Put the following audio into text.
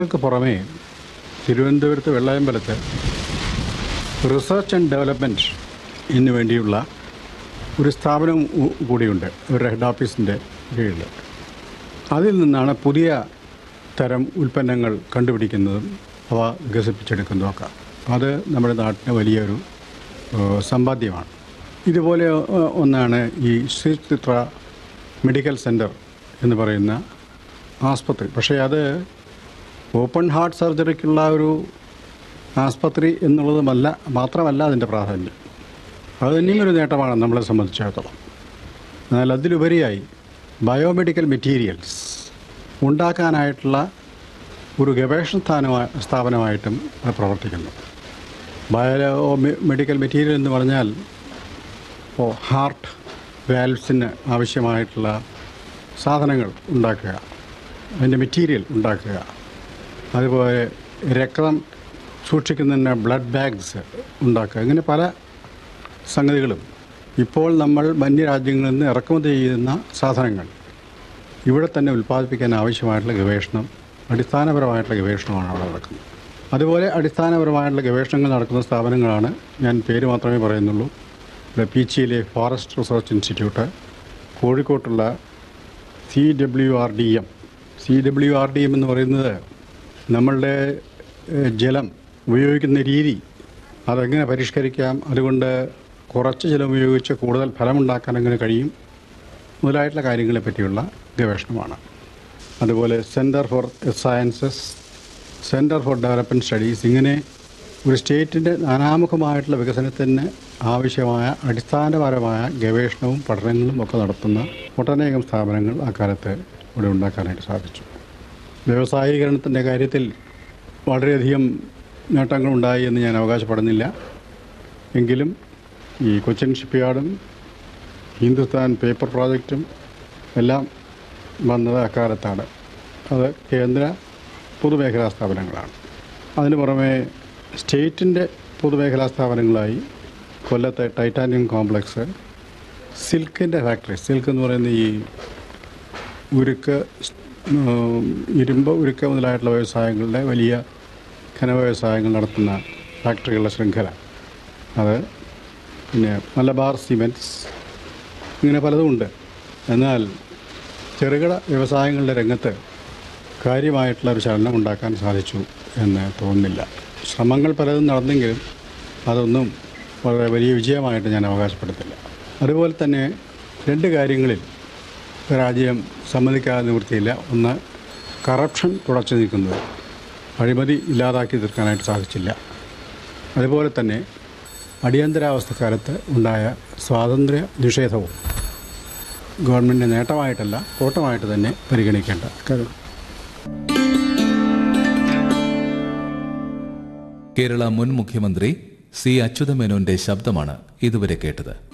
ക്ക് പുറമേ തിരുവനന്തപുരത്ത് വെള്ളയമ്പലത്ത് റിസർച്ച് ആൻഡ് ഡെവലപ്മെൻറ്റ് ഇതിനു വേണ്ടിയുള്ള ഒരു സ്ഥാപനം ഉ- കൂടിയുണ്ട് ഒരു ഹെഡ് ഓഫീസിൻ്റെ കീഴിൽ അതിൽ നിന്നാണ് പുതിയ തരം ഉൽപ്പന്നങ്ങൾ കണ്ടുപിടിക്കുന്നതും അവ വികസിപ്പിച്ചെടുക്കുന്നതും ഒക്കെ അത് നമ്മുടെ നാട്ടിന് വലിയൊരു ഏഹ്, സമ്പാദ്യമാണ് ഇതുപോലെ ഏഹ്, ഒന്നാണ് ഈ ശ്രീ ചിത്ര മെഡിക്കൽ സെൻറ്റർ എന്ന് പറയുന്ന ആസ്പത്രി പക്ഷേ അത് ഓപ്പൺ ഹാർട്ട് സർജറിക്കുള്ള ഒരു ആസ്പത്രി എന്നുള്ളതുമല്ല മാത്രമല്ല അതിൻ്റെ പ്രാധാന്യം അത് തന്നെയും ഒരു നേട്ടമാണ് നമ്മളെ സംബന്ധിച്ചിടത്തോളം എന്നാൽ അതിലുപരിയായി ബയോമെഡിക്കൽ മെറ്റീരിയൽസ് ഉണ്ടാക്കാനായിട്ടുള്ള ഒരു ഗവേഷണ സ്ഥാനമായി സ്ഥാപനമായിട്ടും അത് പ്രവർത്തിക്കുന്നു ബയോ മെ- മെഡിക്കൽ മെറ്റീരിയൽ എന്ന് പറഞ്ഞാൽ ഇപ്പോൾ ഹാർട്ട് വാൽവ്സിന് ആവശ്യമായിട്ടുള്ള സാധനങ്ങൾ ഉണ്ടാക്കുക അതിൻ്റെ മെറ്റീരിയൽ ഉണ്ടാക്കുക അതുപോലെ രക്തം സൂക്ഷിക്കുന്നതിന് ബ്ലഡ് ബാഗ്സ് ഉണ്ടാക്കുക ഇങ്ങനെ പല സംഗതികളും ഇപ്പോൾ നമ്മൾ മന്യരാജ്യങ്ങളിൽ നിന്ന് ഇറക്കുമതി ചെയ്യുന്ന സാധനങ്ങൾ ഇവിടെ തന്നെ ഉൽപ്പാദിപ്പിക്കാൻ ആവശ്യമായിട്ടുള്ള ഗവേഷണം അടിസ്ഥാനപരമായിട്ടുള്ള ഗവേഷണമാണ് അവിടെ നടക്കുന്നത് അതുപോലെ അടിസ്ഥാനപരമായിട്ടുള്ള ഗവേഷണങ്ങൾ നടക്കുന്ന സ്ഥാപനങ്ങളാണ് ഞാൻ പേര് മാത്രമേ പറയുന്നുള്ളൂ ഇവിടെ പീച്ചിയിലെ ഫോറസ്റ്റ് റിസർച്ച് ഇൻസ്റ്റിറ്റ്യൂട്ട് കോഴിക്കോട്ടുള്ള C W R D M C W R D M എന്ന് പറയുന്നത് നമ്മളുടെ ഏഹ്, ജലം ഉപയോഗിക്കുന്ന രീതി അതെങ്ങനെ പരിഷ്കരിക്കാം അതുകൊണ്ട് കുറച്ച് ജലം ഉപയോഗിച്ച് കൂടുതൽ ഫലമുണ്ടാക്കാൻ എങ്ങനെ കഴിയും മുതലായിട്ടുള്ള കാര്യങ്ങളെ പറ്റിയുള്ള ഗവേഷണമാണ് അതുപോലെ centre for sciences centre for development studies ഇങ്ങനെ ഒരു സ്റ്റേറ്റിൻ്റെ നാനാമുഖമായിട്ടുള്ള വികസനത്തിന് ആവശ്യമായ അടിസ്ഥാനപരമായ ഗവേഷണവും പഠനങ്ങളും ഒക്കെ നടത്തുന്ന ഒട്ടനേകം സ്ഥാപനങ്ങൾ അക്കാലത്ത് ഇവിടെ ഉണ്ടാക്കാനായിട്ട് സാധിച്ചു വ്യവസായീകരണത്തിൻ്റെ കാര്യത്തിൽ വളരെയധികം നേട്ടങ്ങളുണ്ടായി എന്ന് ഞാൻ അവകാശപ്പെടുന്നില്ല എങ്കിലും ഈ കൊച്ചിൻ ഷിപ്പ്യാർഡും ഹിന്ദുസ്ഥാൻ പേപ്പർ പ്രോജക്റ്റും എല്ലാം വന്നത് അക്കാലത്താണ് അത് കേന്ദ്ര പൊതുമേഖലാ സ്ഥാപനങ്ങളാണ് അതിന് പുറമെ സ്റ്റേറ്റിൻ്റെ പൊതുമേഖലാ സ്ഥാപനങ്ങളായി കൊല്ലത്തെ ടൈറ്റാനിയം കോംപ്ലക്സ് സിൽക്കിൻ്റെ ഫാക്ടറി സിൽക്ക് എന്ന് പറയുന്ന ഈ ഉരുക്ക് ഉം, ഇരുമ്പ് ഉരുക്ക് മുതലായിട്ടുള്ള വ്യവസായങ്ങളുടെ വലിയ ഖന വ്യവസായങ്ങൾ നടത്തുന്ന ഫാക്ടറികളുടെ ശൃംഖല അത് പിന്നെ മലബാർ സിമെൻറ്റ്സ് ഇങ്ങനെ പലതുമുണ്ട് എന്നാൽ ചെറുകിട വ്യവസായങ്ങളുടെ രംഗത്ത് കാര്യമായിട്ടുള്ള ഒരു ചലനം ഉണ്ടാക്കാൻ സാധിച്ചു എന്ന് തോന്നുന്നില്ല ശ്രമങ്ങൾ പലതും നടന്നെങ്കിലും അതൊന്നും വളരെ വലിയ വിജയമായിട്ട് ഞാൻ അവകാശപ്പെടുത്തില്ല അതുപോലെ തന്നെ രണ്ട് കാര്യങ്ങളിൽ രാജ്യം സമ്മതിക്കാതെ നിവൃത്തിയില്ല ഒന്ന് കറപ്ഷൻ തുടച്ചു നീക്കുന്നത് അഴിമതി ഇല്ലാതാക്കി തീർക്കാനായിട്ട് സാധിച്ചില്ല അതുപോലെ തന്നെ അടിയന്തരാവസ്ഥക്കാലത്ത് ഉണ്ടായ സ്വാതന്ത്ര്യ നിഷേധവും ഗവൺമെൻറ് നേട്ടമായിട്ടല്ല കോട്ടമായിട്ട് തന്നെ പരിഗണിക്കേണ്ട കാര്യം കേരള മുൻ മുഖ്യമന്ത്രി സി അച്യുതമേനോന്റെ ശബ്ദമാണ് ഇതുവരെ കേട്ടത്